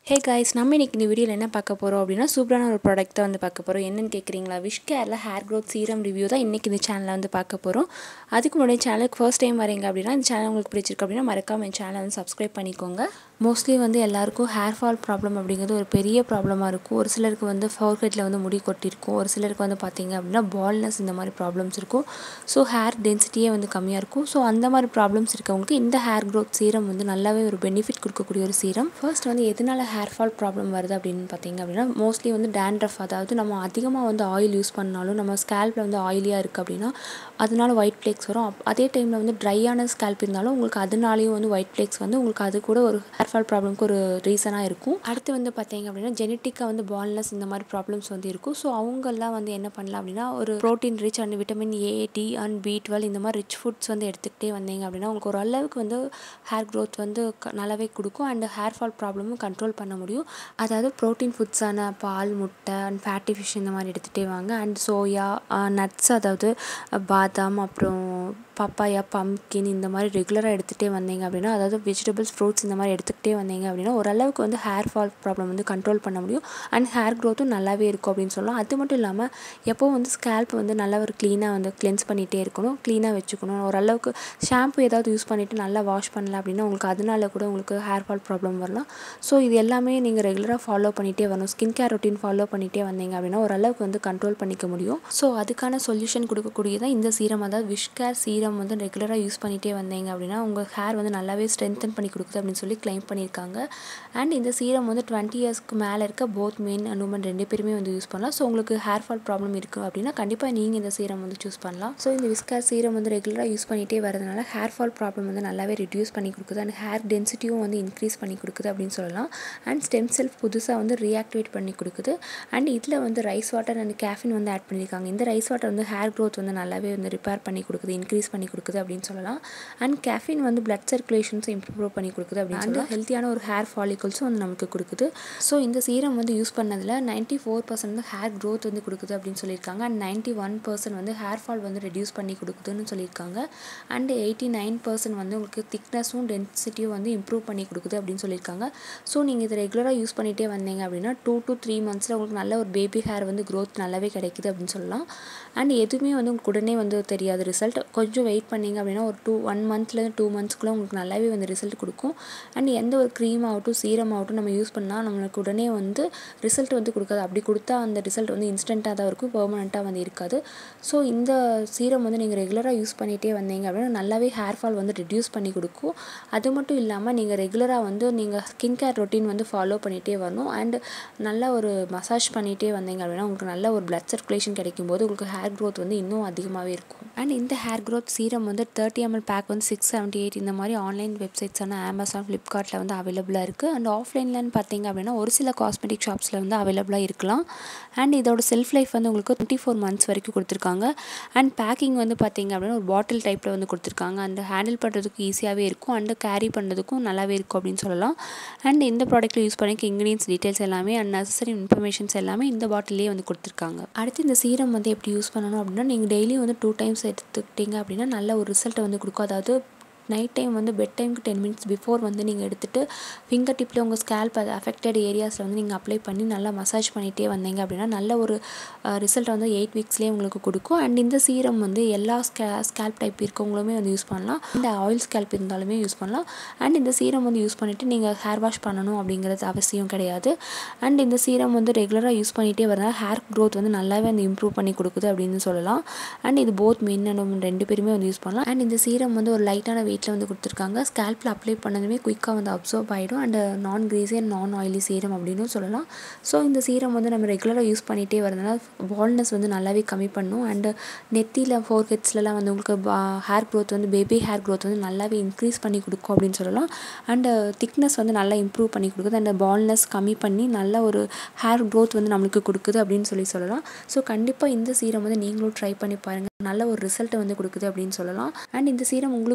hey guys நம்ம இன்னைக்கு இந்த வீடியோவில் என்ன பார்க்க போகிறோம் அப்படின்னா சூப்பரான ஒரு ப்ராடக்ட் தான் வந்து பார்க்க போகிறோம் என்னன்னு கேட்குறீங்களா விஷ் கேரில் ஹேர் க்ரோத் சீரம் ரிவ்யூ தான் இன்றைக்கி இந்த சேனலில் வந்து பார்க்க போகிறோம் அதுக்கு முன்னாடி சேனலுக்கு ஃபர்ஸ்ட் டைம் வரீங்க அப்படின்னா இந்த சேனல் உங்களுக்கு பிடிச்சிருக்கு அப்படின்னா மறக்காம என் சேனலை வந்து சப்ஸ்கிரைப் பண்ணிக்கோங்க மோஸ்ட்லி வந்து எல்லாருக்கும் ஹேர் ஃபால் ப்ராப்ளம் அப்படிங்கிறது ஒரு பெரிய ப்ராப்ளமாக இருக்கும் ஒரு சிலருக்கு வந்து ஃபோர்ஹெட்டில் வந்து முடி கொட்டியிருக்கும் ஒரு சிலருக்கு வந்து பார்த்தீங்க அப்படின்னா பால்னஸ் இந்த மாதிரி ப்ராப்ளம்ஸ் இருக்கும் ஸோ ஹேர் டென்சிட்டியே வந்து கம்மியாக இருக்கும் ஸோ அந்த மாதிரி ப்ராப்ளம்ஸ் இருக்கவங்களுக்கு இந்த ஹேர் க்ரோத் சீரம் வந்து நல்லாவே ஒரு பெனிஃபிட் கொடுக்கக்கூடிய ஒரு சீரம் ஃபர்ஸ்ட் வந்து எதனால ஹேர் ஃபால் ப்ராப்ளம் வருது அப்படின்னு பார்த்தீங்க அப்படின்னா மோஸ்ட்லி வந்து டேண்ட்ரஃப் அதாவது நம்ம அதிகமாக வந்து ஆயில் யூஸ் பண்ணாலும் நம்ம ஸ்கேல்பில் வந்து ஆயிலியாக இருக்குது அப்படின்னா அதனால ஒயிட் ஃப்ளேக்ஸ் வரும் அப் அதே டைமில் வந்து ட்ரையான ஸ்கேல்ப் இருந்தாலும் உங்களுக்கு அதனாலேயும் வந்து ஒயிட் ஃப்ளேக்ஸ் வந்து உங்களுக்கு அது கூட ஒரு ஹேர் ஃபால் ப்ராப்ளம்க்கு ஒரு ரீசனாக இருக்கும் அடுத்து வந்து பார்த்தீங்க அப்படின்னா ஜெனட்டிக்காக வந்து பால்னஸ் இந்த மாதிரி ப்ராப்ளம்ஸ் வந்து இருக்கும் ஸோ அவங்கெல்லாம் வந்து என்ன பண்ணலாம் அப்படின்னா ஒரு protein rich and vitamin A D and B twelve இந்த மாதிரி ரிச் ஃபுட்ஸ் வந்து எடுத்துக்கிட்டே வந்தீங்க அப்படின்னா உங்களுக்கு ஒரு அளவுக்கு வந்து ஹேர் க்ரோத் வந்து க- நல்லாவே கொடுக்கும் அண்ட் ஹேர் ஃபால் ப்ராப்ளமும் கண்ட்ரோல் பண்ண முடியும் அதாவது ப்ரோட்டீன் ஃபுட்ஸான பால் முட்டை அண்ட் ஃபேட்டி ஃபிஷ் இந்த மாதிரி எடுத்துகிட்டே வாங்க அண்ட் சோயா நட்ஸ் அதாவது பாதாம் அப்புறம் பப்பாயா பம்கின் இந்த மாதிரி ரெகுலராக எடுத்துகிட்டே வந்தீங்க அப்படின்னா அதாவது வெஜிடபிள்ஸ் ஃப்ரூட்ஸ் இந்த மாதிரி எடுத்துக்கிட்டே வந்தீங்க அப்படின்னா ஓரளவுக்கு வந்து ஹேர் ஃபால் ப்ராப்ளம் வந்து கண்ட்ரோல் பண்ண முடியும் அண்ட் ஹேர் க்ரோத்தும் நல்லாவே இருக்கும் அப்படின்னு சொல்லலாம் அது மட்டும் இல்லாமல் எப்போவும் வந்து ஸ்கேல்ப் வந்து நல்லா ஒரு க்ளீனாக வந்து கிளென்ஸ் பண்ணிகிட்டே இருக்கணும் க்ளீனாக வச்சுக்கணும் ஓரளவுக்கு ஷாம்பு ஏதாவது யூஸ் பண்ணிவிட்டு நல்லா வாஷ் பண்ணல அப்படின்னா உங்களுக்கு அதனால கூட உங்களுக்கு ஹேர் ஃபால் ப்ராப்ளம் வரலாம் ஸோ இது எல்லாமே நீங்கள் ரெகுலராக ஃபாலோ பண்ணிகிட்டே வரணும் ஸ்கின் கேர் ரொட்டீன் ஃபாலோ பண்ணிகிட்டே வந்தீங்க அப்படின்னா ஓரளவுக்கு வந்து கண்ட்ரோல் பண்ணிக்க முடியும் ஸோ அதுக்கான சொல்யூஷன் கொடுக்கக்கூடியதான் இந்த சீரம் அதாவது விஷ் கேர் சீரம் வந்து ரெகுலராக யூஸ் பண்ணிகிட்டே வந்தீங்க அப்படின்னா உங்கள் ஹேர் வந்து நல்லாவே ஸ்ட்ரென்தன் பண்ணி கொடுக்குது அப்படின்னு சொல்லி க்ளைம் பண்ணியிருக்காங்க அண்ட் இந்த சீரம் வந்து டுவெண்ட்டி இயர்ஸ்க்கு மேலே இருக்க போத் மென் அண்ட் உமன் ரெண்டு பேருமே வந்து யூஸ் பண்ணலாம் ஸோ உங்களுக்கு ஹேர் ஃபால் ப்ராப்ளம் இருக்குது அப்படின்னா கண்டிப்பாக நீங்கள் இந்த சீரம் வந்து சூஸ் பண்ணலாம் ஸோ இந்த விஸ்கேர் சீரம் வந்து ரெகுலராக யூஸ் பண்ணிகிட்டே வரதுனால ஹேர் ஃபால் ப்ராப்ளம் வந்து நல்லாவே ரிடியூஸ் பண்ணி கொடுக்குது அண்ட் ஹேர் டென்சிட்டியும் வந்து இன்க்ரீஸ் பண்ணி கொடுக்குது அப்படின்னு சொல்லலாம் அண்ட் ஸ்டெம் செல் புதுசாக வந்து ரீஆக்டிவேட் பண்ணி கொடுக்குது அண்ட் இதில் வந்து ரைஸ் வாட்டர் அண்ட் கேஃபின் வந்து ஆட் பண்ணியிருக்காங்க இந்த ரைஸ் வாட்டர் வந்து ஹேர் க்ரோத் வந்து நல்லாவே வந்து ரிப்பேர் பண்ணி கொடுக்குது இன்க்ரீஸ் பண்ணி கொடுக்குது அப்படின்னு சொல்லலாம் அண்ட் கேஃபின் வந்து பிளட் சர்க்குலேஷன்ஸும் இம்ப்ரூவ் பண்ணி கொடுக்குது அப்படின்னு சொல்லலாம் ஹெல்த்தியான ஒரு ஹேர் ஃபாலிகல்ஸும் வந்து நமக்கு கொடுக்குது ஸோ இந்த சீரம் வந்து யூஸ் பண்ணதில் நைன்ட்டி ஃபோர் பர்சன்ட் வந்து ஹேர் க்ரோத் வந்து கொடுக்குது அப்படின்னு சொல்லியிருக்காங்க அண்ட் நைன்ட்டி ஒன் பர்சன்ட் வந்து ஹேர் ஃபால் வந்து ரெடியூஸ் பண்ணி கொடுக்குதுன்னு சொல்லியிருக்காங்க அண்ட் எயிட்டி நைன் பர்சன்ட் வந்து உங்களுக்கு திக்னஸும் டென்சிட்டியும் வந்து இம்ப்ரூவ் பண்ணி கொடுக்குது அப்படின்னு சொல்லியிருக்காங்க ஸோ நீங்கள் இதை ரெகுலராக யூஸ் பண்ணிகிட்டே வந்தீங்க அப்படின்னா டூ to த்ரீ மந்த்ஸில் உங்களுக்கு நல்ல ஒரு பேபி ஹேர் வந்து க்ரோத் நல்லாவே கிடைக்குது அப்படின்னு சொல்லலாம் அண்ட் எதுவுமே வந்து உங்களுக்கு உடனே வந்து தெரியாது ரிசல்ட் கொஞ்சம் வெயிட் பண்ணீங்க அப்படின்னா ஒரு டூ ஒன் மந்த்லேருந்து டூ மந்த்ஸ்க்குள்ளே உங்களுக்கு நல்லாவே வந்து ரிசல்ட் கொடுக்கும் அண்ட் எந்த ஒரு க்ரீம் ஆகட்டும் சீரம் ஆகட்டும் நம்ம யூஸ் பண்ணால் நம்மளுக்கு உடனே வந்து ரிசல்ட் வந்து கொடுக்காது அப்படி கொடுத்தா அந்த ரிசல்ட் வந்து இன்ஸ்டண்ட்டாக தான் இருக்கும் பெர்மனெண்ட்டாக வந்து இருக்காது ஸோ இந்த சீரம் வந்து நீங்கள் ரெகுலராக யூஸ் பண்ணிகிட்டே வந்தீங்க அப்படின்னா நல்லாவே ஹேர் ஃபால் வந்து ரெடியூஸ் பண்ணி கொடுக்கும் அது மட்டும் இல்லாமல் நீங்கள் ரெகுலராக வந்து நீங்கள் ஸ்கின் கேர் ரொட்டீன் வந்து ஃபாலோ பண்ணிகிட்டே வரணும் அண்ட் நல்லா ஒரு மசாஜ் பண்ணிகிட்டே வந்தீங்க அப்படின்னா உங்களுக்கு நல்ல ஒரு பிளட் சர்க்குலேஷன் கிடைக்கும் போது உங்களுக்கு ஹேர் க்ரோத் வந்து இன்னும் அதிகமாகவே இருக்கும் அண்ட் இந்த ஹேர் க்ரோத் சீரம் வந்து தேர்ட்டி எம்எல் பேக் வந்து சிக்ஸ் செவன்ட்டி எயிட் இந்த மாதிரி ஆன்லைன் வெப்சைட்ஸான அமேசான் ஃப்ளிப்கார்ட்டில் வந்து அவைலபிளாக இருக்குது அண்ட் ஆஃப்லைன்லன்னு பார்த்தீங்க அப்படின்னா ஒரு சில காஸ்மெட்டிக் ஷாப்ஸில் வந்து அவைலபிளாக இருக்கலாம் அண்ட் இதோட செல்ஃப் லைஃப் வந்து உங்களுக்கு டுவெண்ட்டி ஃபோர் மந்த்ஸ் வரைக்கும் கொடுத்துருக்காங்க அண்ட் பேக்கிங் வந்து பார்த்தீங்க அப்படின்னா ஒரு பாட்டில் டைப்பில் வந்து கொடுத்துருக்காங்க அந்த ஹேண்டில் பண்ணுறதுக்கு ஈஸியாகவே இருக்கும் அண்ட் கேரி பண்ணுறதுக்கும் நல்லாவே இருக்கும் அப்படின்னு சொல்லலாம் அண்ட் இந்த ப்ராடக்ட்டில் யூஸ் பண்ணிக்க இன்க்ரீடியன்ஸ் டீட்டெயில்ஸ் எல்லாமே அண்ட் நெசசரி இன்ஃபர்மேஷன்ஸ் எல்லாமே இந்த பாட்டிலே வந்து கொடுத்துருக்காங்க அடுத்து இந்த சீரம் வந்து எப்படி யூஸ் பண்ணணும் அப்படின்னா நீங்கள் டெய்லி வந்து டூ டைம்ஸ் எடுத்துக்கிட்டீங்க அப்படின்னா நல்ல ஒரு ரிசல்ட்டை வந்து கொடுக்கும் அதாவது நைட் டைம் வந்து பெட் டைமுக்கு டென் மினிட்ஸ் பிஃபோர் வந்து நீங்கள் எடுத்துகிட்டு ஃபிங்கர் டிப்பில் உங்கள் ஸ்கேல்ப் அது அஃபெக்டட் ஏரியாஸில் வந்து நீங்கள் அப்ளை பண்ணி நல்லா மசாஜ் பண்ணிகிட்டே வந்தீங்க அப்படின்னா நல்ல ஒரு ரிசல்ட் வந்து எயிட் வீக்ஸ்லேயே உங்களுக்கு கொடுக்கும் அண்ட் இந்த சீரம் வந்து எல்லா ஸ்கே ஸ்கேல்ப் டைப் இருக்கவங்களுமே வந்து யூஸ் பண்ணலாம் இந்த ஆயில் ஸ்கேல்ப் இருந்தாலுமே யூஸ் பண்ணலாம் அண்ட் இந்த சீரம் வந்து யூஸ் பண்ணிவிட்டு நீங்கள் ஹேர் வாஷ் பண்ணணும் அப்படிங்கிறது அவசியம் கிடையாது அண்ட் இந்த சீரம் வந்து ரெகுலராக யூஸ் பண்ணிகிட்டே வரனால ஹேர் க்ரோத் வந்து நல்லாவே வந்து இம்ப்ரூவ் பண்ணி கொடுக்குது அப்படின்னு சொல்லலாம் அண்ட் இது போத் மென் அண்ட் women ரெண்டு பேருமே வந்து யூஸ் பண்ணலாம் அண்ட் இந்த சீரம் வந்து ஒரு லைட்டான வெயிட்டில் வந்து கொடுத்துருக்காங்க ஸ்கேல்பில் அப்ளை பண்ணதுமே குயிக்காக வந்து அப்சர்வ் ஆகிடும் and non greasy and non oily serum அப்படின்னு சொல்லலாம் ஸோ இந்த சீரம் வந்து நம்ம ரெகுலராக யூஸ் பண்ணிகிட்டே வரதுனால வால்னஸ் வந்து நல்லாவே கம்மி பண்ணும் அண்டு நெத்தியில் ஃபோர் ஹெட்ஸ்லலாம் வந்து உங்களுக்கு ஹேர் க்ரோத் வந்து பேபி ஹேர் க்ரோத் வந்து நல்லாவே இன்க்ரீஸ் பண்ணி கொடுக்கும் அப்படின்னு சொல்லலாம் அண்டு திக்னஸ் வந்து நல்லா இம்ப்ரூவ் பண்ணி கொடுக்குது அந்த பால்னஸ் கம்மி பண்ணி நல்ல ஒரு ஹேர் க்ரோத் வந்து நம்மளுக்கு கொடுக்குது அப்படின்னு சொல்லி சொல்லலாம் ஸோ கண்டிப்பாக இந்த சீரம் வந்து நீங்களும் ட்ரை பண்ணி பாருங்கள் நல்ல ஒரு ரிசல்ட்டை வந்து கொடுக்குது அப்படின்னு சொல்லலாம் அண்ட் இந்த சீரம் உங்களுக்கு வேணும்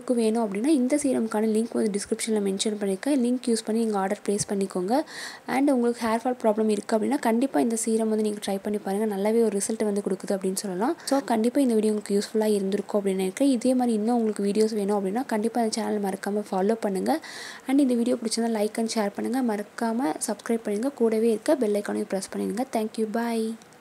அப்படின்னா இந்த சீரம்க்கான லிங்க் வந்து டிஸ்கிரிப்ஷனில் மென்ஷன் பண்ணியிருக்கேன் லிங்க் யூஸ் பண்ணி நீங்கள் ஆர்டர் ப்ளேஸ் பண்ணிக்கோங்க அண்ட் உங்களுக்கு ஹேர் ஃபால் ப்ராப்ளம் இருக்குது அப்படின்னா கண்டிப்பாக இந்த சீரம் வந்து நீங்கள் ட்ரை பண்ணி பாருங்கள் நல்லாவே ஒரு ரிசல்ட் வந்து கொடுக்குது அப்படின்னு சொல்லலாம் ஸோ கண்டிப்பாக இந்த வீடியோ உங்களுக்கு யூஸ்ஃபுல்லாக இருந்திருக்கும் அப்படின்னு நினைக்கிறேன் இதே மாதிரி இன்னும் உங்களுக்கு வீடியோஸ் வேணும் அப்படின்னா கண்டிப்பாக அந்த சேனல் மறக்காமல் ஃபாலோ பண்ணுங்கள் அண்ட் இந்த வீடியோ பிடிச்சிருந்தா லைக் அண்ட் ஷேர் பண்ணுங்கள் மறக்காமல் சப்ஸ்கிரைப் பண்ணுங்கள் கூடவே இருக்க பெல் ஐக்கானையும் ப்ரெஸ் பண்ணிடுங்க தேங்க்யூ பாய்